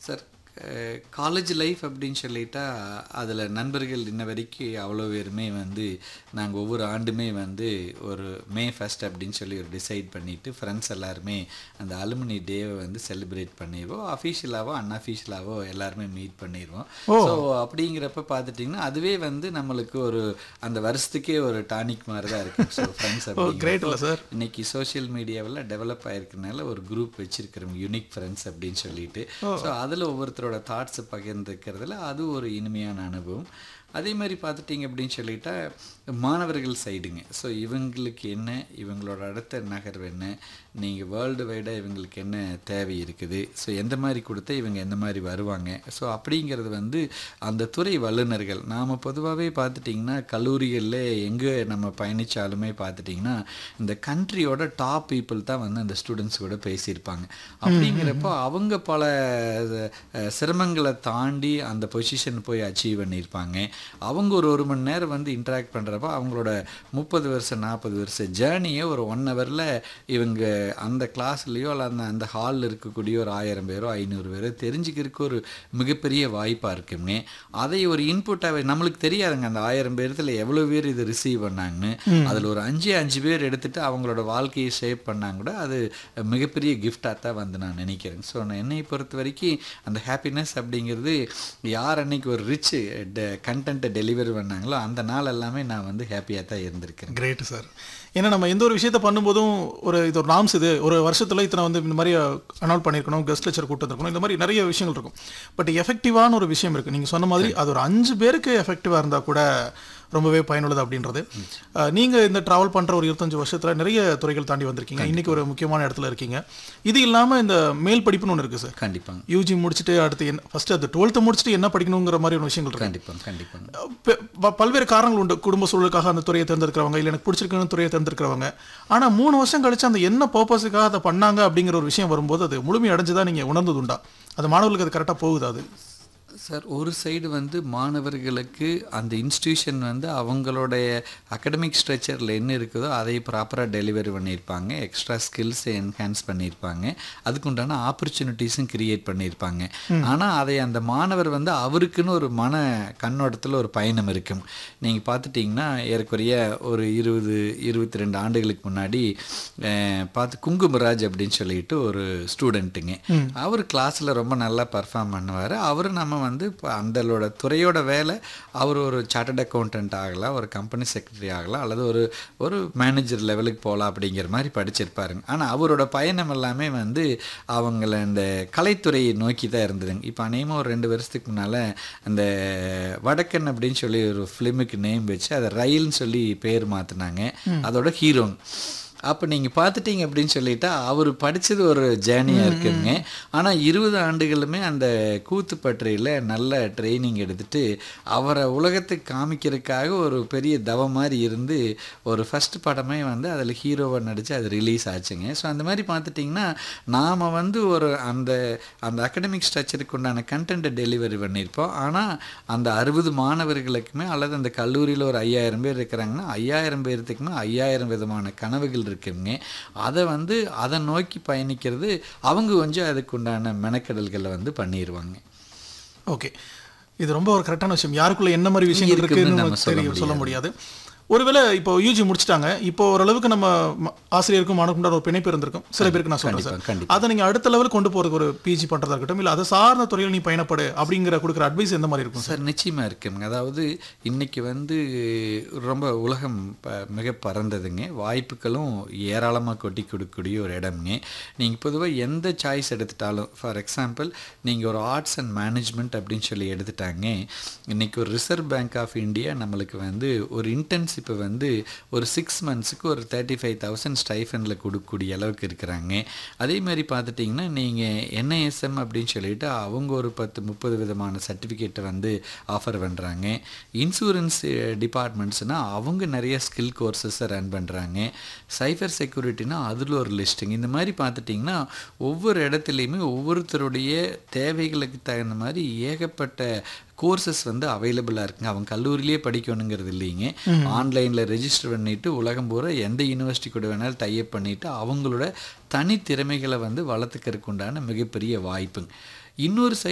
Sir college life அப்படின்னு சொல்லிட்டா அதில் நண்பர்கள் இன்ன வரைக்கும் அவ்வளோ பேருமே வந்து நாங்கள் ஒவ்வொரு ஆண்டுமே வந்து ஒரு மே ஃபஸ்ட் அப்படின்னு சொல்லி ஒரு டிசைட் பண்ணிவிட்டு ஃப்ரெண்ட்ஸ் எல்லாருமே அந்த அலுமினி டேவை வந்து செலிப்ரேட் பண்ணிடுவோம் அஃபீஷியலாவோ அன்அஃபீஷியலாவோ எல்லாருமே மீட் பண்ணிடுவோம் ஸோ அப்படிங்கிறப்ப பார்த்துட்டிங்கன்னா அதுவே வந்து நம்மளுக்கு ஒரு அந்த வருஷத்துக்கே ஒரு டானிக் மாதிரி தான் இருக்கும் ஸோ ஃப்ரெண்ட்ஸ் கிரேட் இல்லை சார் இன்னைக்கு சோஷியல் மீடியாவில் டெவலப் ஆயிருக்கனால ஒரு குரூப் வச்சிருக்கிறோம் யூனிக் ஃப்ரெண்ட்ஸ் அப்படின்னு சொல்லிட்டு ஸோ அதில் ஒவ்வொருத்தரோட தாட்ஸை பகிர்ந்துக்கிறதுல அது ஒரு இனிமையான அனுபவம் அதே மாதிரி பார்த்துட்டிங்க அப்படின்னு சொல்லிட்டா மாணவர்கள் சைடுங்க ஸோ இவங்களுக்கு என்ன இவங்களோட அடுத்த நகர்வு என்ன நீங்கள் வேர்ல்டு வைடாக இவங்களுக்கு என்ன தேவை இருக்குது ஸோ எந்த மாதிரி கொடுத்தா இவங்க எந்த மாதிரி வருவாங்க ஸோ அப்படிங்கிறது வந்து அந்த துறை வல்லுநர்கள் நாம் பொதுவாகவே பார்த்துட்டிங்கன்னா கல்லூரிகளில் எங்கே நம்ம பயணித்தாலுமே பார்த்துட்டிங்கன்னா இந்த கண்ட்ரியோட டாப் பீப்புள் தான் வந்து அந்த ஸ்டூடெண்ட்ஸ் கூட பேசியிருப்பாங்க அப்படிங்கிறப்போ அவங்க பல அஹ், சிரமங்களை தாண்டி அந்த பொசிஷன் போய் அச்சீவ் பண்ணியிருப்பாங்க அவங்க ஒரு ஒரு மணி நேரம் வந்து இன்ட்ராக்ட் பண்ணுறப்ப அவங்களோட முப்பது வருஷம் நாற்பது வருஷம் ஜேர்னியை ஒரு ஒன் ஹவரில் இவங்க அந்த கிளாஸ்லேயோ அல்ல அந்த அந்த ஹாலில் இருக்கக்கூடிய ஒரு ஆயிரம் பேரோ ஐநூறு பேரோ தெரிஞ்சுக்கிறதுக்கு ஒரு மிகப்பெரிய வாய்ப்பாக இருக்குங்க அதை ஒரு இன்புட்டாக நம்மளுக்கு தெரியாதுங்க அந்த ஆயிரம் பேர்த்தில் எவ்வளோ பேர் இது ரிசீவ் பண்ணாங்கன்னு அதில் ஒரு அஞ்சு அஞ்சு பேர் எடுத்துட்டு அவங்களோட வாழ்க்கையை ஷேப் பண்ணாங்க கூட அது மிகப்பெரிய கிஃப்டாக தான் வந்து நான் நினைக்கிறேன் ஸோ நான் என்னை பொறுத்த வரைக்கும் அந்த ஹாப்பினஸ் அப்படிங்கிறது யார் அன்னைக்கு ஒரு ரிச் கண்டென்ட்டை டெலிவரி பண்ணாங்களோ அந்த நாள் எல்லாமே நான் வந்து ஹாப்பியாக தான் இருந்திருக்கேன் கிரேட் சார் ஏன்னா நம்ம எந்த ஒரு விஷயத்த பண்ணும்போதும் ஒரு இது ஒரு நாம்ஸ் இது ஒரு வருஷத்தில் இத்தனை வந்து இந்த மாதிரி அனௌல் பண்ணியிருக்கணும் கெஸ்ட் லெக்சர் கூட்டு வந்திருக்கணும் இந்த மாதிரி நிறைய விஷயங்கள் இருக்கும் பட் எஃபெக்டிவான ஒரு விஷயம் இருக்குது நீங்கள் சொன்ன மாதிரி அது ஒரு அஞ்சு பேருக்கு எஃபெக்டிவாக இருந்தால் கூட ரொம்பவே பயனுள்ளது அப்படின்றது அஹ், நீங்க இந்த டிராவல் பண்ற ஒரு இருபத்தஞ்சு வருஷத்துல நிறைய துறைகள் தாண்டி வந்திருக்கீங்க இன்னைக்கு ஒரு முக்கியமான இடத்துல இருக்கீங்க இது இல்லாம இந்த மேல் படிப்புன்னு ஒன்று இருக்கு சார் கண்டிப்பாங்க யூஜி முடிச்சுட்டு அடுத்து என்ன ஃபர்ஸ்ட் அது டுவெல்த்து முடிச்சுட்டு என்ன படிக்கணுங்கிற மாதிரி ஒரு விஷயங்கள் இருக்கு கண்டிப்பாங்க கண்டிப்பாங்க பெ- ப- பல்வேறு காரணங்கள் உண்டு குடும்ப சூழலுக்காக அந்த துறையை தேர்ந்தெடுக்கிறவங்க இல்லை எனக்கு பிடிச்சிருக்குன்னு துறையை தேர்ந்தெடுக்கிறவங்க ஆனா மூணு வருஷம் கழிச்சு அந்த என்ன பர்பஸுக்காக அதை பண்ணாங்க அப்படிங்கிற ஒரு விஷயம் வரும்போது அது முழுமை அடைஞ்சுதான் நீங்க உணர்ந்தது உண்டா அது மாணவர்களுக்கு அது கரெக்டாக போகுது அது சார் ஒரு சைடு வந்து மாணவர்களுக்கு அந்த இன்ஸ்டியூஷன் வந்து அவங்களுடைய அகடமிக் ஸ்ட்ரக்சரில் என்ன இருக்குதோ அதை ப்ராப்பராக டெலிவரி பண்ணியிருப்பாங்க எக்ஸ்ட்ரா ஸ்கில்ஸை என்ஹான்ஸ் பண்ணியிருப்பாங்க அதுக்குண்டான ஆப்பர்ச்சுனிட்டிஸும் கிரியேட் பண்ணியிருப்பாங்க ஆனால் அதை அந்த மாணவர் வந்து அவருக்குன்னு ஒரு மன கண்ணோட்டத்தில் ஒரு பயணம் இருக்கும் நீங்கள் பார்த்துட்டிங்கன்னா ஏறக்குறைய ஒரு இருபது இருபத்தி ரெண்டு ஆண்டுகளுக்கு முன்னாடி அஹ், பார்த்து குங்குமராஜ் அப்படின்னு சொல்லிட்டு ஒரு ஸ்டூடெண்ட்டுங்க அவர் கிளாஸில் ரொம்ப நல்லா பர்ஃபார்ம் பண்ணுவார் அவர் நம்ம வந்து இப்போ அந்தளோட துறையோட வேலை அவர் ஒரு சார்ட்டர்ட் அக்கௌண்டன்ட் ஆகலாம் ஒரு கம்பெனி செக்ரட்டரி ஆகலாம் அல்லது ஒரு ஒரு மேனேஜர் லெவலுக்கு போகலாம் அப்படிங்கிற மாதிரி படிச்சிருப்பாருங்க ஆனால் அவரோட பயணம் எல்லாமே வந்து அவங்கள இந்த கலைத்துறையை நோக்கி தான் இருந்ததுங்க இப்போ அநேகமாக ஒரு ரெண்டு வருஷத்துக்கு முன்னால் அந்த வடக்கன் அப்படின்னு சொல்லி ஒரு ஃபிலிமுக்கு நேம் வச்சு அதை ரயில்னு சொல்லி பேர் மாற்றினாங்க அதோட ஹீரோங்க அப்போ நீங்கள் பார்த்துட்டீங்க அப்படின்னு சொல்லிட்டா அவர் படித்தது ஒரு ஜேர்னியாக இருக்குங்க ஆனால் இருபது ஆண்டுகளுமே அந்த கூத்துப்பற்றையில் நல்ல ட்ரைனிங் எடுத்துட்டு அவரை உலகத்துக்கு காமிக்கிறதுக்காக ஒரு பெரிய தவ மாதிரி இருந்து ஒரு ஃபஸ்ட் படமே வந்து அதில் ஹீரோவை நடித்து அது ரிலீஸ் ஆச்சுங்க ஸோ அந்த மாதிரி பார்த்துட்டிங்கன்னா நாம் வந்து ஒரு அந்த அந்த அகடமிக் ஸ்ட்ரக்சருக்கு உண்டான கண்டென்ட்டை டெலிவரி பண்ணியிருப்போம் ஆனால் அந்த அறுபது மாணவர்களுக்குமே அல்லது அந்த கல்லூரியில் ஒரு ஐயாயிரம் பேர் இருக்கிறாங்கன்னா ஐயாயிரம் பேர்த்துக்குமே ஐயாயிரம் விதமான கனவுகள் இருக்குங்க அதை வந்து அதை நோக்கி பயணிக்கிறது அவங்க கொஞ்சம் அதுக்கு உண்டான மெனக்கெடல்களை வந்து பண்ணிடுவாங்க ஓகே இது ரொம்ப ஒரு கரெக்டான விஷயம் யாருக்குள்ள என்ன மாதிரி விஷயங்கள் இருக்குன்னு இருக்குன்னு நம்ம நமக்கு சொல்ல தெரியும் சொல்ல முடியாது ஒருவேளை இப்போ யூஜி முடிச்சிட்டாங்க இப்போ ஓரளவுக்கு நம்ம ம- ஆசிரியருக்கும் மாணவர்களும் ஒரு பிணைப்பு இருந்திருக்கும் சில பேருக்கு நான் சொல்றேன் சார் கண்டிப்பா, கண்டிப்பா. அதை நீங்க அடுத்த லெவல் கொண்டு போறதுக்கு ஒரு பிஜி பண்றதா இருக்கட்டும் இல்ல அதை சார்ந்த துறையில் நீ பயணப்படு அப்படிங்கிற கொடுக்குற அட்வைஸ் எந்த மாதிரி இருக்கும் சார் சார் நிச்சயமாக இருக்குங்க அதாவது இன்னைக்கு வந்து ரொம்ப உலகம் ப- மிக பறந்ததுங்க வாய்ப்புகளும் ஏராளமாக கொட்டி கொடுக்கக்கூடிய ஒரு இடம்ங்க நீங்கள் பொதுவாக எந்த சாய்ஸ் எடுத்துட்டாலும் ஃபார் எக்ஸாம்பிள் நீங்கள் ஒரு ஆர்ட்ஸ் அண்ட் மேனேஜ்மெண்ட் அப்படின்னு சொல்லி எடுத்துட்டாங்க இன்னைக்கு ஒரு ரிசர்வ் பேங்க் ஆஃப் இந்தியா நம்மளுக்கு வந்து ஒரு இன்டென்சிப்பை வந்து ஒரு சிக்ஸ் மந்த்ஸுக்கு ஒரு தேர்ட்டி ஃபைவ் தௌசண்ட் ஸ்டைஃபனில் கொடுக்கக்கூடிய அளவுக்கு இருக்கிறாங்க அதே மாதிரி பார்த்துட்டிங்கன்னா நீங்கள் என்ஐஎஸ்எம் அப்படின்னு சொல்லிட்டு அவங்க ஒரு பத்து முப்பது விதமான சர்டிஃபிகேட்டை வந்து ஆஃபர் பண்ணுறாங்க இன்சூரன்ஸ் டிபார்ட்மெண்ட்ஸ்னால் அவங்க நிறைய ஸ்கில் கோர்சஸை ரன் பண்ணுறாங்க சைபர் செக்யூரிட்டினா அதில் ஒரு லிஸ்ட்டுங்க இந்த மாதிரி பார்த்துட்டிங்கன்னா ஒவ்வொரு இடத்துலையுமே ஒவ்வொருத்தருடைய தேவைகளுக்கு தகுந்த மாதிரி ஏகப்பட்ட கோர்சஸ் வந்து அவைலபிளாக இருக்குங்க அவங்க கல்லூரியிலே படிக்கணுங்கிறது இல்லைங்க ஆன்லைனில் ரெஜிஸ்டர் பண்ணிட்டு உலகம் பூரா எந்த யூனிவர்சிட்டி கூட வேணாலும் டைப் பண்ணிட்டு அவங்களோட தனித்திறமைகளை வந்து வளர்த்துக்கிறதுக்கு உண்டான மிகப்பெரிய வாய்ப்புங்க இன்னொரு சைடு